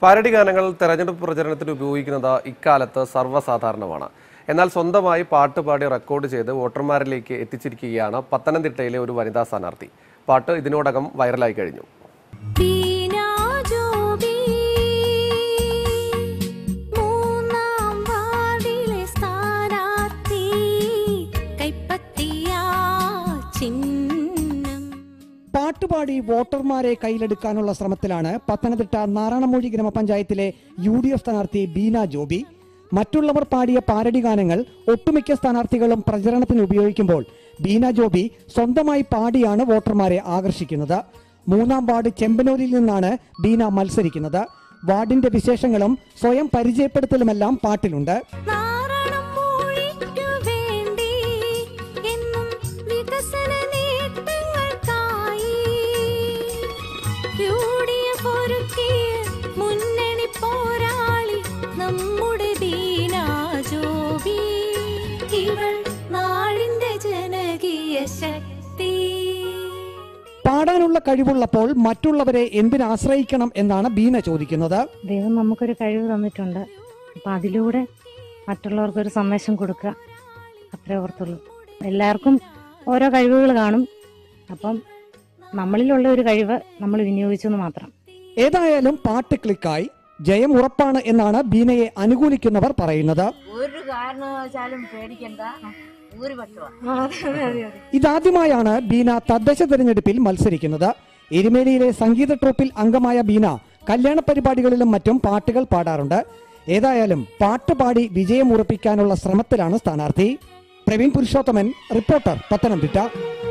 parody ഗാനങ്ങൾ തെരഞ്ഞെടുപ്പ് പ്രചരണത്തിന് ഉപയോഗിക്കുന്നത് ഇക്കാലത്ത് സർവ്വസാധാരണമാണ് എന്നാൽ സ്വന്തമായി പാട്ട് പാടി റെക്കോർഡ് ചെയ്ത് വോട്ടർമാരിലേക്ക് എത്തിച്ചിരിക്കുകയാണ് പത്തനംതിട്ടയിലെ ഒരു വനിതാ സ്ഥാനാർത്ഥി പാട്ട് ഇതിനോടകം വൈറലായി കഴിഞ്ഞു ബീനാ ജോബി മൂന്നാം വാർഡിലെ സ്ഥാനാർത്ഥി കൈപ്പത്തിയ ചിഹ്നം പാട്ടുപാടി വോട്ടർമാരെ കയ്യിലെടുക്കാനുള്ള ശ്രമത്തിലാണ് പത്തനംതിട്ട നാരായണമൂഴി ഗ്രാമപഞ്ചായത്തിലെ യു ഡി എഫ് സ്ഥാനാർത്ഥി ബീന ജോബി മറ്റുള്ളവർ പാടിയ പാരഡി ഗാനങ്ങൾ ഒട്ടുമിക്ക സ്ഥാനാർത്ഥികളും പ്രചരണത്തിന് ഉപയോഗിക്കുമ്പോൾ ബീന ജോബി സ്വന്തമായി പാടിയാണ് വോട്ടർമാരെ ആകർഷിക്കുന്നത് മൂന്നാം വാർഡ് ചെമ്പനൂരിൽ നിന്നാണ് ബീന മത്സരിക്കുന്നത് വാർഡിന്റെ വിശേഷങ്ങളും സ്വയം പരിചയപ്പെടുത്തലുമെല്ലാം പാട്ടിലുണ്ട് നാരണം മൂഴിക്കു വേണ്ടി എന്നും വികസന നേട്ടങ്ങൾക്കായി യു.ഡി.എഫ് ഒരുക്കിയ മുന്നണി പോരാളി നമ്മുടെ ബീന ജോബി ഇവൾ നാടിന്റെ ജനകീയ ശക്തി പാടാനുള്ള കഴിവുള്ളപ്പോൾ മറ്റുള്ളവരെ എന്തിന് ആശ്രയിക്കണം എന്നാണ് ബീന ചോദിക്കുന്നത് ദൈവം നമുക്കൊരു കഴിവ് തന്നിട്ടുണ്ട് അപ്പം അതിലൂടെ മറ്റുള്ളവർക്കൊരു സന്ദേശം കൊടുക്കുക അത്രേ ഓർത്തുള്ളൂ എല്ലാവർക്കും ഓരോ കഴിവുകൾ കാണും അപ്പം നമ്മളിലുള്ള ഒരു കഴിവ് നമ്മൾ വിനിയോഗിച്ചെന്ന് മാത്രം ഏതായാലും പാട്ട് ക്ലിക്കായി ജയം ഉറപ്പാണ് എന്നാണ് ബീനയെ അനുകൂലിക്കുന്നവർ പറയുന്നത് ഒരു കാരണവശാലും പേടിക്കണ്ട ഭൂരിപക്ഷമാണ് ഇതാദ്യമായാണ് ബീന തദ്ദേശ തെരഞ്ഞെടുപ്പിൽ മത്സരിക്കുന്നത് എരുമേലിയിലെ സംഗീത ട്രൂപ്പിൽ അംഗമായ ബീന കല്യാണ പരിപാടികളിലും മറ്റും പാട്ടുകൾ പാടാറുണ്ട് ഏതായാലും പാട്ട് പാടി വിജയം ഉറപ്പിക്കാനുള്ള ശ്രമത്തിലാണ് സ്ഥാനാർത്ഥി പ്രവീൺ പുരുഷോത്തമൻ റിപ്പോർട്ടർ പത്തനംതിട്ട